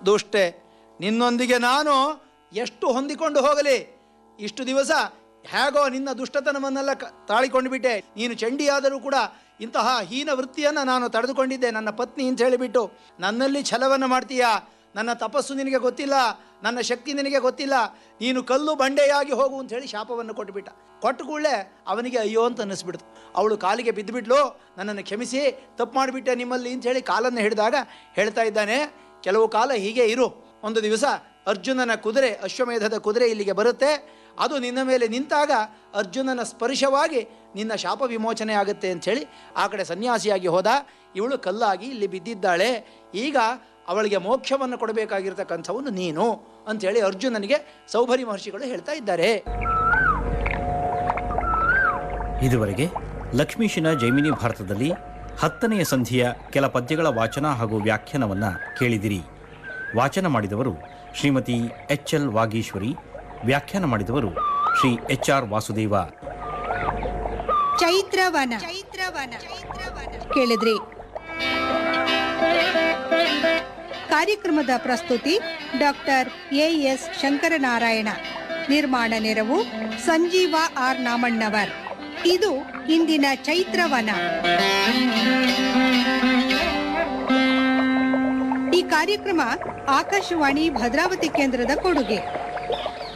ದುಷ್ಟೆ ನಿನ್ನೊಂದಿಗೆ ನಾನು ಎಷ್ಟು ಹೊಂದಿಕೊಂಡು ಹೋಗಲಿ ಇಷ್ಟು ದಿವಸ ಹೇಗೋ ನಿನ್ನ ದುಷ್ಟತನವನ್ನೆಲ್ಲ ಕ ತಾಳಿಕೊಂಡು ಬಿಟ್ಟೆ ನೀನು ಚಂಡಿಯಾದರೂ ಕೂಡ ಇಂತಹ ಹೀನ ವೃತ್ತಿಯನ್ನು ನಾನು ತಡೆದುಕೊಂಡಿದ್ದೆ ನನ್ನ ಪತ್ನಿ ಅಂತ ಹೇಳಿಬಿಟ್ಟು ನನ್ನಲ್ಲಿ ಛಲವನ್ನು ಮಾಡ್ತೀಯಾ ನನ್ನ ತಪಸ್ಸು ನಿನಗೆ ಗೊತ್ತಿಲ್ಲ ನನ್ನ ಶಕ್ತಿ ನಿನಗೆ ಗೊತ್ತಿಲ್ಲ ನೀನು ಕಲ್ಲು ಬಂಡೆಯಾಗಿ ಹೋಗು ಅಂತ ಹೇಳಿ ಶಾಪವನ್ನು ಕೊಟ್ಟುಬಿಟ್ಟ ಕೊಟ್ಟ ಕೂಡಲೇ ಅವನಿಗೆ ಅಯ್ಯೋ ಅಂತ ಅನ್ನಿಸ್ಬಿಡ್ತು ಅವಳು ಕಾಲಿಗೆ ಬಿದ್ದುಬಿಟ್ಲು ನನ್ನನ್ನು ಕ್ಷಮಿಸಿ ತಪ್ಪು ಮಾಡಿಬಿಟ್ಟೆ ನಿಮ್ಮಲ್ಲಿ ಅಂತ ಹೇಳಿ ಕಾಲನ್ನು ಹಿಡಿದಾಗ ಹೇಳ್ತಾ ಇದ್ದಾನೆ ಕೆಲವು ಕಾಲ ಹೀಗೆ ಇರು ಒಂದು ದಿವಸ ಅರ್ಜುನನ ಕುದುರೆ ಅಶ್ವಮೇಧದ ಕುದುರೆ ಇಲ್ಲಿಗೆ ಬರುತ್ತೆ ಅದು ನಿನ್ನ ಮೇಲೆ ನಿಂತಾಗ ಅರ್ಜುನನ ಸ್ಪರ್ಶವಾಗಿ ನಿನ್ನ ಶಾಪ ವಿಮೋಚನೆ ಆಗುತ್ತೆ ಅಂಥೇಳಿ ಆ ಕಡೆ ಸನ್ಯಾಸಿಯಾಗಿ ಹೋದ ಇವಳು ಕಲ್ಲಾಗಿ ಇಲ್ಲಿ ಬಿದ್ದಿದ್ದಾಳೆ ಈಗ ಅವಳಿಗೆ ಮೋಕ್ಷವನ್ನು ಕೊಡಬೇಕಾಗಿರ್ತಕ್ಕಂಥವನು ನೀನು ಅಂಥೇಳಿ ಅರ್ಜುನನಿಗೆ ಸೌಭರಿ ಮಹರ್ಷಿಗಳು ಹೇಳ್ತಾ ಇದ್ದಾರೆ ಇದುವರೆಗೆ ಲಕ್ಷ್ಮೀಶಿನ ಜೈಮಿನಿ ಭಾರತದಲ್ಲಿ ಹತ್ತನೆಯ ಸಂಧಿಯ ಕೆಲ ಪದ್ಯಗಳ ವಾಚನ ಹಾಗೂ ವ್ಯಾಖ್ಯಾನವನ್ನು ಕೇಳಿದಿರಿ ವಾಚನ ಮಾಡಿದವರು ಶ್ರೀಮತಿ ಎಚ್ ಎಲ್ ವಾಗೀಶ್ವರಿ ವ್ಯಾಖ್ಯಾನ ಮಾಡಿದವರು ಶ್ರೀ ಎಚ್ ಆರ್ ವಾಸುದೇವ ಚೈತ್ರವನ ಚೈತ್ರವನ ಕೇಳಿದ್ರಿ ಕಾರ್ಯಕ್ರಮದ ಪ್ರಸ್ತುತಿ ಡಾಕ್ಟರ್ ಎ ಎಸ್ ಶಂಕರನಾರಾಯಣ ನಿರ್ಮಾಣ ನೆರವು ಸಂಜೀವ ಆರ್ ನಾಮಣ್ಣವರ್ ಇದು ಇಂದಿನ ಚೈತ್ರವನ ಈ ಕಾರ್ಯಕ್ರಮ ಆಕಾಶವಾಣಿ ಭದ್ರಾವತಿ ಕೇಂದ್ರದ ಕೊಡುಗೆ